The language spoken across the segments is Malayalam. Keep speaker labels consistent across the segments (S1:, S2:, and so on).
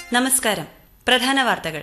S1: നമസ്കാരം പ്രധാന വാർത്തകൾ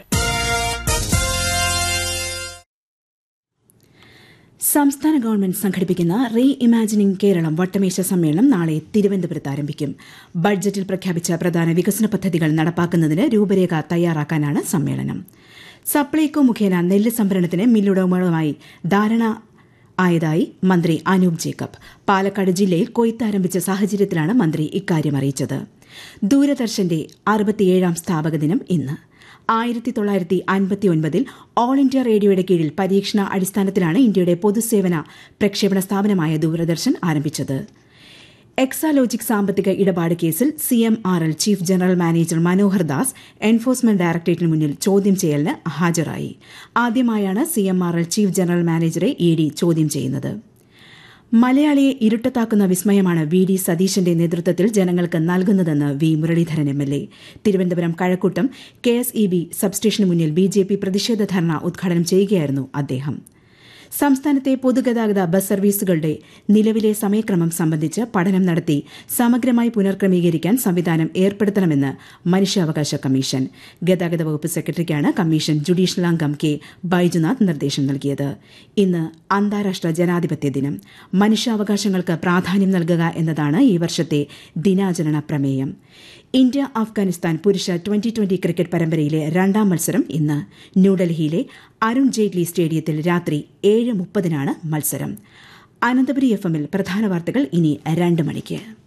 S2: സംസ്ഥാന ഗവൺമെന്റ് സംഘടിപ്പിക്കുന്ന റീ ഇമാജിനിംഗ് കേരളം വട്ടമേശ സമ്മേളനം നാളെ തിരുവനന്തപുരത്ത് ആരംഭിക്കും ബഡ്ജറ്റിൽ പ്രഖ്യാപിച്ച പ്രധാന വികസന പദ്ധതികൾ നടപ്പാക്കുന്നതിന് രൂപരേഖ തയ്യാറാക്കാനാണ് സമ്മേളനം സപ്ലൈകോ മുഖേന നെല്ല് സംഭരണത്തിന് മില്ലുടമകളുമായി ധാരണ ആയതായി മന്ത്രി അനൂപ് ജേക്കബ് പാലക്കാട് ജില്ലയിൽ കൊയ്ത്ത് ആരംഭിച്ച സാഹചര്യത്തിലാണ് മന്ത്രി ഇക്കാര്യം അറിയിച്ചത് ദൂരദർശന്റെ അറുപത്തിയേഴാം സ്ഥാപക ദിനം ഇന്ന് ആയിരത്തി തൊള്ളായിരത്തി അൻപത്തിയൊൻപതിൽ ഓൾ ഇന്ത്യ റേഡിയോയുടെ കീഴിൽ പരീക്ഷണ അടിസ്ഥാനത്തിലാണ് ഇന്ത്യയുടെ പൊതുസേവന പ്രക്ഷേപണ സ്ഥാപനമായ ദൂരദർശൻ ആരംഭിച്ചത് എക്സാലോജിക് സാമ്പത്തിക ഇടപാട് കേസിൽ C M R L chief general manager Manohar Das enforcement ഡയറക്ടറേറ്റിന് മുന്നിൽ ചോദ്യം ചെയ്യലിന് ഹാജരായി ആദ്യമായാണ് C M R L chief general മാനേജറെ ഇ ഡി ചോദ്യം ചെയ്യുന്നത് മലയാളിയെ ഇരുട്ടത്താക്കുന്ന വിസ്മയമാണ് വി ഡി സതീശന്റെ നേതൃത്വത്തിൽ ജനങ്ങൾക്ക് നൽകുന്നതെന്ന് V Muraleedharan M L A Thiruvananthapuram Kazhakoottam K S E B സബ്സ്റ്റേഷന് മുന്നിൽ ബി ജെ പി പ്രതിഷേധ ധർണ ഉദ്ഘാടനം ചെയ്യുകയായിരുന്നു അദ്ദേഹം സംസ്ഥാനത്തെ പൊതുഗതാഗത ബസ് സർവീസുകളുടെ നിലവിലെ സമയക്രമം സംബന്ധിച്ച് പഠനം നടത്തി സമഗ്രമായി പുനർക്രമീകരിക്കാൻ സംവിധാനം ഏർപ്പെടുത്തണമെന്ന് മനുഷ്യാവകാശ കമ്മീഷൻ ഗതാഗത വകുപ്പ് സെക്രട്ടറിക്കാണ് കമ്മീഷൻ ജുഡീഷ്യൽ അംഗം കെ ബൈജുനാഥ് നിർദ്ദേശം നൽകിയത് ഇന്ന് അന്താരാഷ്ട്ര ജനാധിപത്യ ദിനം മനുഷ്യാവകാശങ്ങൾക്ക് പ്രാധാന്യം നൽകുക എന്നതാണ് ഈ വർഷത്തെ ദിനാചരണ പ്രമേയം ഇന്ത്യ അഫ്ഗാനിസ്ഥാൻ പുരുഷ ട്വന്റി ട്വന്റി ക്രിക്കറ്റ് പരമ്പരയിലെ രണ്ടാം മത്സരം ഇന്ന് ന്യൂഡൽഹിയിലെ അരുൺ ജെയ്റ്റ്ലി സ്റ്റേഡിയത്തിൽ രാത്രി ഏഴ് മുപ്പതിനാണ് മത്സരം അനന്തപുരി എഫ് എമ്മിൽ പ്രധാന വാർത്തകൾ ഇനി രണ്ട് മണിക്ക്